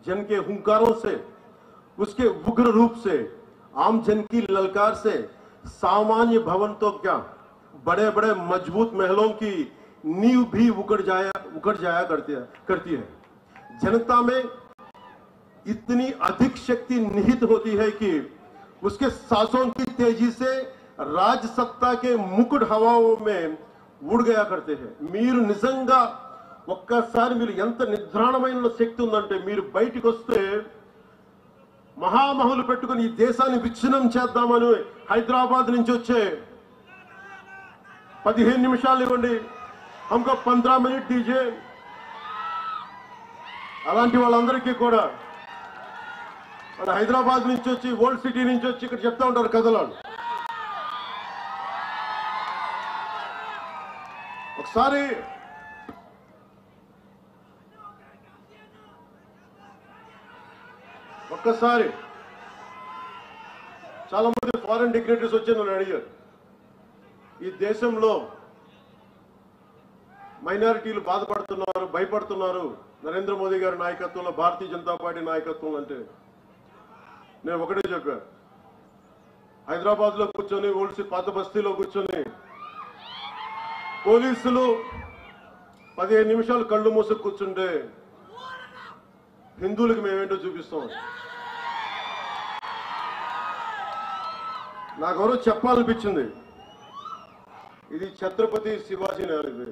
जन के हुंकारों से उसके उग्र रूप से आम जन की ललकार से सामान्य भवन तो क्या बड़े बड़े मजबूत महलों की नींव भी उकड़ जाया उकड़ जाया करती है करती है जनता में इतनी अधिक शक्ति निहित होती है कि उसके सांसों की तेजी से राज सत्ता के मुकुट हवाओं में ఊడి గయా కడితే హై. మీరు నిజంగా ఒక్కసారి మీరు ఎంత నిద్రాణమైన శక్తి ఉందంటే మీరు బయటికి వస్తే మహామహులు పెట్టుకుని ఈ దేశాన్ని విచ్ఛిన్నం చేద్దామని హైదరాబాద్ నుంచి వచ్చే పదిహేను నిమిషాలు ఇవ్వండి హంకో పంద్రా మినిట్ డీజే అలాంటి వాళ్ళందరికీ కూడా వాళ్ళు హైదరాబాద్ నుంచి వచ్చి ఓల్డ్ సిటీ నుంచి వచ్చి ఇక్కడ చెప్తా ఉంటారు కథలు వాళ్ళు. ఒకసారి ఒక్కసారి చాలా మంది ఫారెన్ డిగ్నేటరీస్ వచ్చి నన్ను అడిగారు ఈ దేశంలో మైనారిటీలు బాధపడుతున్నారు భయపడుతున్నారు నరేంద్ర మోదీ గారి నాయకత్వంలో భారతీయ జనతా పార్టీ నాయకత్వం అంటే నేను ఒకటే చెప్పాను హైదరాబాద్ లో కూర్చొని ఓల్సి పాత బస్తీలో కూర్చొని పోలీసులు పదిహేను నిమిషాలు కళ్ళు మూసుకు కూర్చుంటే హిందువులకి మేమేంటో చూపిస్తాం నాకెవరో చెప్పాలనిపించింది ఇది ఛత్రపతి శివాజీ నగర్ ఇది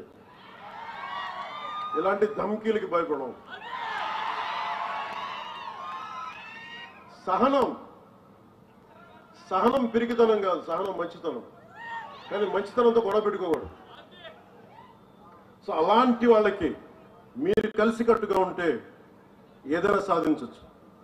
ఇలాంటి ధమ్కీలకి భయపడం సహనం సహనం పిరికితనం కాదు సహనం మంచితనం కానీ మంచితనంతో గొడవ పెట్టుకోకూడదు సో అలాంటి వాళ్ళకి మీరు కలిసికట్టుగా ఉంటే ఏదైనా సాధించవచ్చు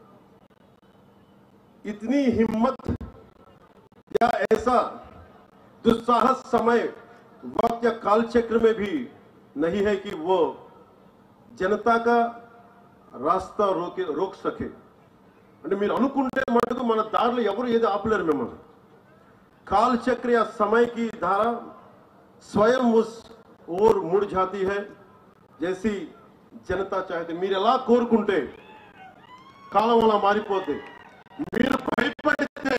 ఇతని హిమ్మత్ या ऐसा दुस्साहस समय वक्त या काल चक्र में भी नहीं है कि वो जनता का రాస్తా రోకి రోక్ సకే అంటే మీరు అనుకుంటే మటుకు మన దారిలో ఎవరు ఏది ఆపలేరు మిమ్మల్ని काल चक्र या समय की धारा स्वयं उस ओर मुड़ जाती है जैसी జనతా చాహతే మీరు ఎలా కోరుకుంటే కాలం అలా మారిపోతే మీరు భయపడితే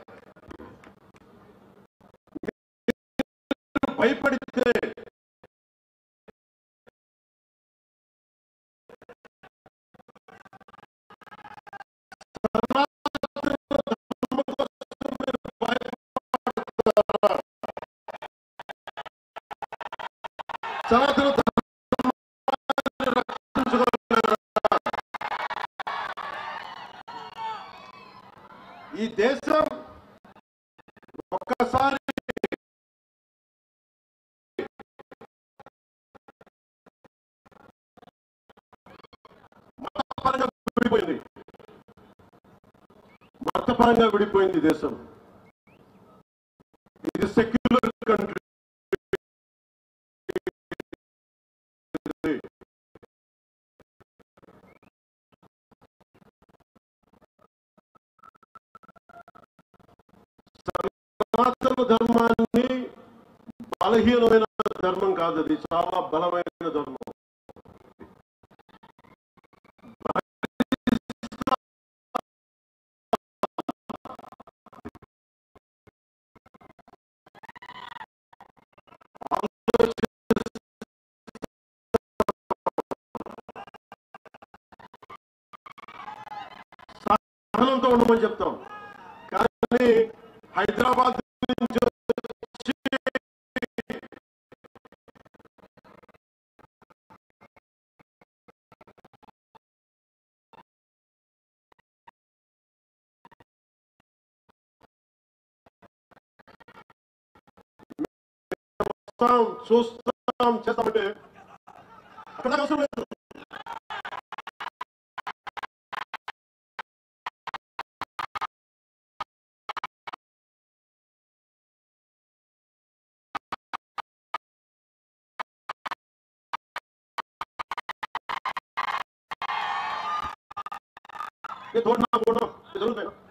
భయపడితే సనాతన ధర్మాన్ని రక్షించుకోగలరా? ఈ దేశం ఒక్కసారి మతపరంగా విడిపోయింది మతపరంగా విడిపోయింది ఈ దేశం ఇది సెక్యులర్ కంట్రీ సనాతన ధర్మాన్ని బలహీనమైన ధర్మం కాదు అది చాలా బలమైన ధర్మం సహనంతో ఉండమని చెప్తాం కానీ హైదరాబాద్ నుంచి వచ్చి వస్తాం చూస్తాం చేస్తామంటే అక్కడ అవసరం లేదు ये तोड़ना फोड़ना ये जरूरत है ना